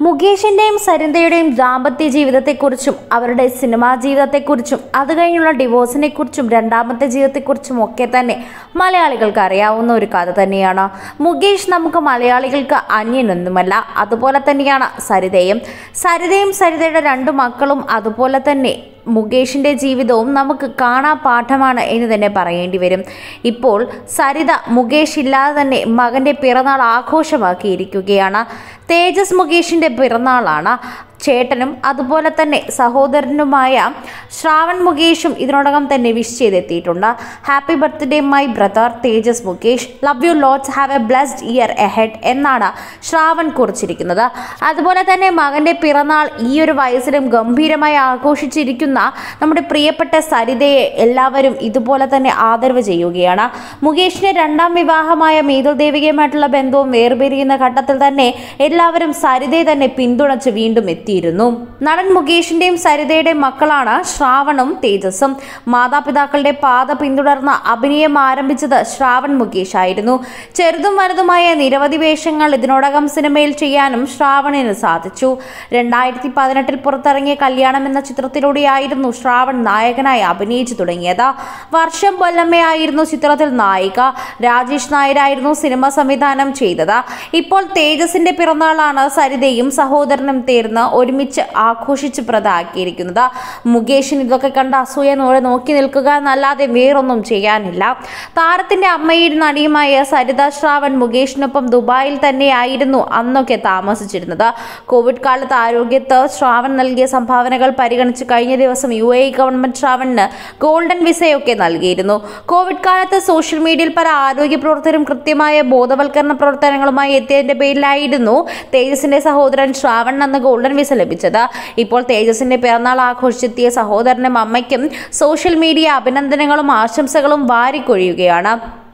മുകേഷിന്റെയും സരിതയുടെയും ദാമ്പത്യ ജീവിതത്തെക്കുറിച്ചും അവരുടെ സിനിമാ ജീവിതത്തെക്കുറിച്ചും അത് കഴിഞ്ഞുള്ള ഡിവോഴ്സിനെ കുറിച്ചും രണ്ടാമത്തെ ജീവിതത്തെക്കുറിച്ചും ഒക്കെ തന്നെ മലയാളികൾക്ക് അറിയാവുന്ന ഒരു കഥ തന്നെയാണ് മുകേഷ് നമുക്ക് മലയാളികൾക്ക് അന്യനൊന്നുമല്ല അതുപോലെ തന്നെയാണ് സരിതയും സരിതയും സരിതയുടെ രണ്ടു മക്കളും അതുപോലെ തന്നെ മുകേഷിന്റെ ജീവിതവും നമുക്ക് കാണാ പാഠമാണ് എന്ന് തന്നെ പറയേണ്ടി വരും ഇപ്പോൾ സരിത മുകേഷ് ഇല്ലാതെ തന്നെ മകന്റെ പിറന്നാൾ ആഘോഷമാക്കിയിരിക്കുകയാണ് തേജസ് മുകേഷിന്റെ പിറന്നാളാണ് ചേട്ടനും അതുപോലെ തന്നെ സഹോദരനുമായ ശ്രാവൺ മുകേഷും ഇതിനോടകം തന്നെ വിഷ് ചെയ്തെത്തിയിട്ടുണ്ട് happy birthday my brother Tejas Mukesh love you lots have a blessed year ahead എന്നാണ് ശ്രാവൺ കുറിച്ചിരിക്കുന്നത് അതുപോലെ തന്നെ മകന്റെ പിറന്നാൾ ഈ ഒരു വയസ്സിലും ഗംഭീരമായി ആഘോഷിച്ചിരിക്കുന്ന നമ്മുടെ പ്രിയപ്പെട്ട സരിതയെ എല്ലാവരും ഇതുപോലെ തന്നെ ആദരവ് ചെയ്യുകയാണ് മുകേഷിന്റെ രണ്ടാം വിവാഹമായ മീതുൽ ദേവികയുമായിട്ടുള്ള ബന്ധവും വേർപിരിയുന്ന ഘട്ടത്തിൽ തന്നെ എല്ലാവരും സരിതയെ തന്നെ പിന്തുണച്ച് വീണ്ടും എത്തിയിരുന്നു നടൻ മുകേഷിന്റെയും സരിതയുടെയും മക്കളാണ് ശ്രാവണും തേജസും മാതാപിതാക്കളുടെ പാത പിന്തുടർന്ന അഭിനയം ആരംഭിച്ചത് ശ്രാവൺ മുകേഷ് ആയിരുന്നു ചെറുതും വലുതുമായ നിരവധി വേഷങ്ങൾ ഇതിനോടകം സിനിമയിൽ ചെയ്യാനും ശ്രാവണിന് സാധിച്ചു രണ്ടായിരത്തി പതിനെട്ടിൽ പുറത്തിറങ്ങിയ കല്യാണം എന്ന ചിത്രത്തിലൂടെയായിരുന്നു ശ്രാവൺ നായകനായി അഭിനയിച്ചു തുടങ്ങിയത് വർഷം പൊല്ലമ്മയായിരുന്നു ചിത്രത്തിൽ നായിക രാജേഷ് നായരായിരുന്നു സിനിമ സംവിധാനം ചെയ്തത് ഇപ്പോൾ തേജസിന്റെ പിറന്നാളാണ് സരിതയും സഹോദരനും ചേർന്ന് ഒരുമിച്ച് ആഘോഷിച്ച് പ്രതാക്കിയിരിക്കുന്നത് മുകേഷിന് ഇതൊക്കെ കണ്ട് അസൂയനോടെ നോക്കി നിൽക്കുക എന്നല്ലാതെ വേറൊന്നും ചെയ്യാനില്ല താരത്തിന്റെ അമ്മയും നടിയുമായ സരിത ശ്രാവൺ മുകേഷിനൊപ്പം ദുബായിൽ തന്നെയായിരുന്നു അന്നൊക്കെ താമസിച്ചിരുന്നത് കോവിഡ് കാലത്ത് ആരോഗ്യത്ത് ശ്രാവൺ നൽകിയ സംഭാവനകൾ പരിഗണിച്ച് കഴിഞ്ഞ ദിവസം യു എ ഗവൺമെന്റ് ശ്രാവണിന് ഗോൾഡൻ വിസയൊക്കെ നൽകിയിരുന്നു കോവിഡ് കാലത്ത് സോഷ്യൽ മീഡിയയിൽ പല ആരോഗ്യ പ്രവർത്തകരും കൃത്യമായ ബോധവൽക്കരണ പ്രവർത്തനങ്ങളുമായി എത്തിയതിന്റെ പേരിലായിരുന്നു തേജസിന്റെ സഹോദരൻ ശ്രാവൺ എന്ന ഗോൾഡൻ വിസ ലഭിച്ചത് ഇപ്പോൾ തേജസിന്റെ പിറന്നാൾ ആഘോഷിച്ചെത്തിയ സഹോദരനും അമ്മയ്ക്കും സോഷ്യൽ മീഡിയ അഭിനന്ദനങ്ങളും ആശംസകളും വാരിക്കൊഴിയുകയാണ്